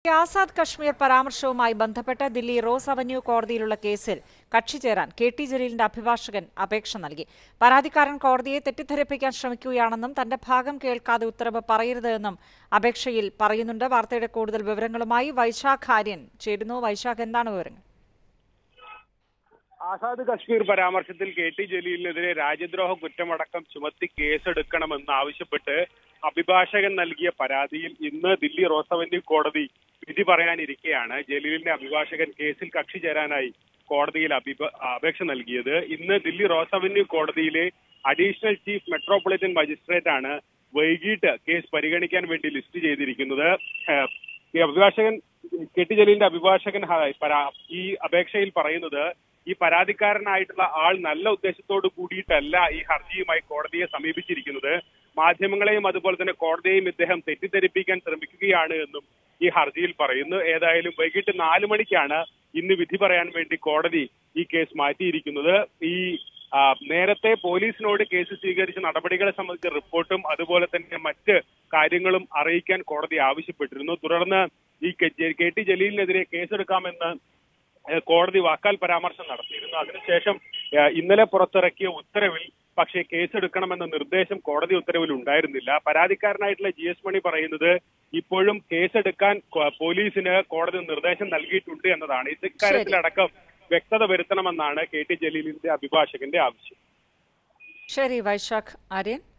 ആസാദ് കശ്മീർ പരാമർശവുമായി ബന്ധപ്പെട്ട് Delhi rose avenue കോടതിയിലുള്ള കേസിൽ കക്ഷി ചേരാൻ കെ ടി ജലീലിന്റെ അഭിഭാഷകൻ അപേക്ഷ നൽകി പരാതിക്കാരൻ കോടതിയെ തെറ്റിദ്ധരിപ്പിക്കാൻ ശ്രമിക്കുകയാണെന്നും തന്റെ ഭാഗം കേൾക്കാതെ ഉത്തരവ് പറയരുത് എന്നും അപേക്ഷയിൽ പറയുന്നുണ്ട് വാർത്തയുടെ കൂടുതൽ വിവരങ്ങളുമായി വൈശാഖ് ആര്യൻ ചേരുന്നു വൈശാഖ് എന്താണ് വിവരങ്ങൾ ആസാദ് കശ്മീർ പരാമർശത്തിൽ കെ ടി ജലീലിനെതിരെ രാജ്യദ്രോഹ കുറ്റമടക്കം ചുമത്തി കേസെടുക്കണമെന്ന് ആവശ്യപ്പെട്ട് അഭിഭാഷകൻ നൽകിയ പരാതിയിൽ ഇന്ന് ദില്ലി റോസ് അവന്യൂ കോടതി വിധി പറയാനിരിക്കെയാണ് ജലീലിന്റെ അഭിഭാഷകൻ കേസിൽ കക്ഷി ചേരാനായി കോടതിയിൽ അഭിപ- അപേക്ഷ നൽകിയത് ഇന്ന് ദില്ലി റോസ് അവന്യൂ കോടതിയിലെ അഡീഷണൽ ചീഫ് മെട്രോപൊളിറ്റൻ മജിസ്ട്രേറ്റ് ആണ് വൈകിട്ട് കേസ് പരിഗണിക്കാൻ വേണ്ടി ലിസ്റ്റ് ചെയ്തിരിക്കുന്നത് ഏഹ് ഈ അഭിഭാഷകൻ കെ ടി ജലീലിന്റെ അഭിഭാഷകൻ ഹ- പരാ- ഈ അപേക്ഷയിൽ പറയുന്നത് ഈ പരാതിക്കാരനായിട്ടുള്ള ആൾ നല്ല ഉദ്ദേശത്തോട് കൂടിയിട്ടല്ല ഈ ഹർജിയുമായി കോടതിയെ സമീപിച്ചിരിക്കുന്നത് മാധ്യമങ്ങളെയും അതുപോലെ തന്നെ കോടതിയെയും ഇദ്ദേഹം തെറ്റിദ്ധരിപ്പിക്കാൻ ശ്രമിക്കുകയാണ് എന്നും ഈ ഹർജിയിൽ പറയുന്നു ഏതായാലും വൈകിട്ട് നാല് മണിക്കാണ് ഇന്ന് വിധി പറയാൻ വേണ്ടി കോടതി ഈ കേസ് മാറ്റിയിരിക്കുന്നത് ഈ ആ, നേരത്തെ പോലീസിനോട് കേസ് സ്വീകരിച്ച നടപടികളെ സംബന്ധിച്ച റിപ്പോർട്ടും അതുപോലെ തന്നെ മറ്റ് കാര്യങ്ങളും അറിയിക്കാൻ കോടതി ആവശ്യപ്പെട്ടിരുന്നു തുടർന്ന് ഈ കെ കെ ടി ജലീലിനെതിരെ കേസെടുക്കാമെന്ന് ഏഹ് കോടതി വാക്കാൽ പരാമർശം നടത്തിയിരുന്നു അതിനുശേഷം ഏഹ് ഇന്നലെ പുറത്തിറക്കിയ ഉത്തരവിൽ പക്ഷേ കേസെടുക്കണമെന്ന നിർദ്ദേശം കോടതി ഉത്തരവിൽ ഉണ്ടായിരുന്നില്ല പരാതിക്കാരനായിട്ടുള്ള ജി എസ് മണി പറയുന്നത് ഇപ്പോഴും കേസെടുക്കാൻ കൊ- പോലീസിന് കോടതി നിർദ്ദേശം നൽകിയിട്ടുണ്ട് എന്നതാണ് ഇക്കാര്യത്തിലടക്കം വ്യക്തത വരുത്തണമെന്നാണ് കെ ടി ജലീലിന്റെ അഭിഭാഷകന്റെ ആവശ്യം ശരി വൈശാഖ് ആര്യൻ